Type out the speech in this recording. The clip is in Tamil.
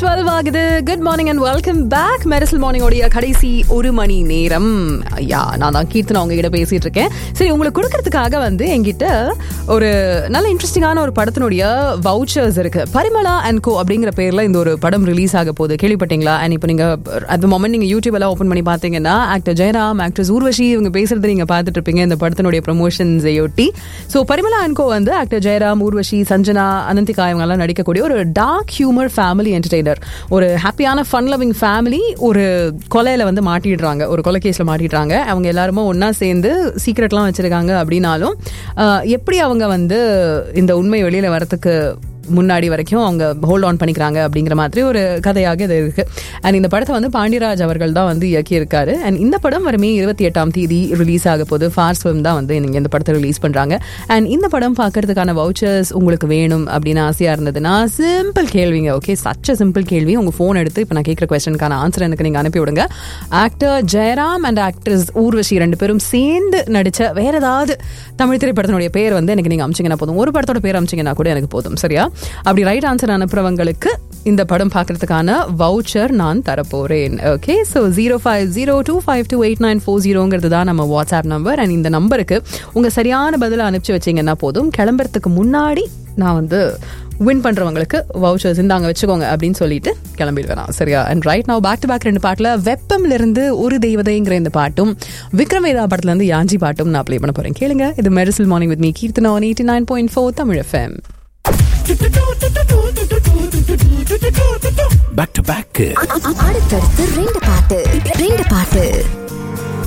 டுவெல் ஆகுது good morning and welcome back Mersal மார்னிங்கோடைய கடைசி ஒரு மணி நேரம் ஐயா நான் தான் கீர்த்தனா உங்ககிட்ட பேசிட்டு இருக்கேன் சரி உங்களுக்கு கொடுக்கறதுக்காக வந்து என்கிட்ட ஒரு நல்ல இன்ட்ரெஸ்டிங்கான ஒரு படத்தினுடைய வவுச்சர்ஸ் இருக்கு பரிமளா அண்ட் கோ அப்படிங்கிற பேர்ல இந்த ஒரு படம் ரிலீஸ் ஆக போகுது கேள்விப்பட்டீங்களா அண்ட் இப்போ நீங்க அட் மொமெண்ட் நீங்க யூடியூப் எல்லாம் ஓப்பன் பண்ணி பார்த்தீங்கன்னா ஆக்டர் ஜெயராம் ஆக்டர்ஸ் ஊர்வஷி இவங்க பேசுறது நீங்க பார்த்துட்டு இருப்பீங்க இந்த படத்தினுடைய ப்ரொமோஷன்ஸை ஒட்டி ஸோ பரிமளா அண்ட் கோ வந்து ஆக்டர் ஜெயராம் ஊர்வஷி சஞ்சனா அனந்திகா இவங்க எல்லாம் நடிக்கக்கூடிய ஒரு டார்க் ஹியூமர் ஃபேமிலி என்டர்டெய்னர் ஒரு ஹாப்பியான ஃபன் லவிங் ஃபேமிலி ஒரு கொலையில வந்து மாட்டிடுறாங்க ஒரு கொலை கேஸ்ல மாட்டிடுறாங்க அவங்க எல்லாருமே ஒண்ணா சேர்ந்து சீக்ரெட்லாம் வச்சிருக்காங்க அப்படின்னாலும் ஆஹ், எப்படி அவங்க வந்து இந்த உண்மை வெளியில வரத்துக்கு முன்னாடி வரைக்கும் அவங்க ஹோல்ட் ஆன் பண்ணிக்கிறாங்க அப்படிங்கிற மாதிரி ஒரு கதையாக இது இருக்கு அண்ட் இந்த படத்தை வந்து பாண்டியராஜ் அவர்கள் தான் வந்து இயக்கியிருக்காரு அண்ட் இந்த படம் வர மே இருபத்தி எட்டாம் தேதி ரிலீஸ் ஆக போது ஃபார்ஸ் ஃபிலிம் தான் வந்து நீங்க இந்த படத்தை ரிலீஸ் பண்றாங்க அண்ட் இந்த படம் பார்க்கறதுக்கான வவுச்சர்ஸ் உங்களுக்கு வேணும் அப்படின்னு ஆசையா இருந்ததுன்னா சிம்பிள் கேள்விங்க ஓகே சச்ச சிம்பிள் கேள்வி உங்க ஃபோன் எடுத்து இப்போ நான் கேட்குற கொஸ்டனுக்கான ஆன்சர் எனக்கு நீங்க அனுப்பி விடுங்க actor Jayaram and actress Urvashi ரெண்டு பேரும் சேர்ந்து நடிச்ச வேற ஏதாவது தமிழ் திரைப்படத்தினுடைய பேர் வந்து எனக்கு நீங்க அமிச்சிங்கன்னா போதும் ஒரு படத்தோட பேர் அமிச்சிங்கன்னா கூட எனக்கு போதும் சரியா அப்படி ரைட் ஆன்சர் அனுப்புறவங்களுக்கு இந்த படம் பார்க்கறதுக்கான வவுச்சர் நான் தரப்போறேன் okay so zero five zero two five two eight nine four ஜீரோங்கிறது தான் நம்ம வாட்ஸ்அப் நம்பர் அண்ட் இந்த நம்பருக்கு உங்க சரியான பதிலை அனுப்பிச்சு வச்சீங்கன்னா போதும் கிளம்புறதுக்கு முன்னாடி நான் வந்து வின் பண்றவங்களுக்கு வவுச்சர்ஸ் இந்தாங்க வச்சுக்கோங்க அப்படின்னு சொல்லிட்டு கிளம்பிடுவேன் சரியா அண்ட் ரைட் நான் பேக் டு பேக் ரெண்டு பாட்டில் வெப்பம்ல இருந்து ஒரு தெய்வதைங்கிற இந்த பாட்டும் விக்ரமேதா படத்துல இருந்து யாஞ்சி பாட்டும் நான் ப்ளே பண்ண போறேன் கேளுங்க இது Mersal morning with me Keerthana one eighty nine point four Tamil FM back to back அடுத்தடுத்து ரெண்டு பாட்டு ரெண்டு பாட்டு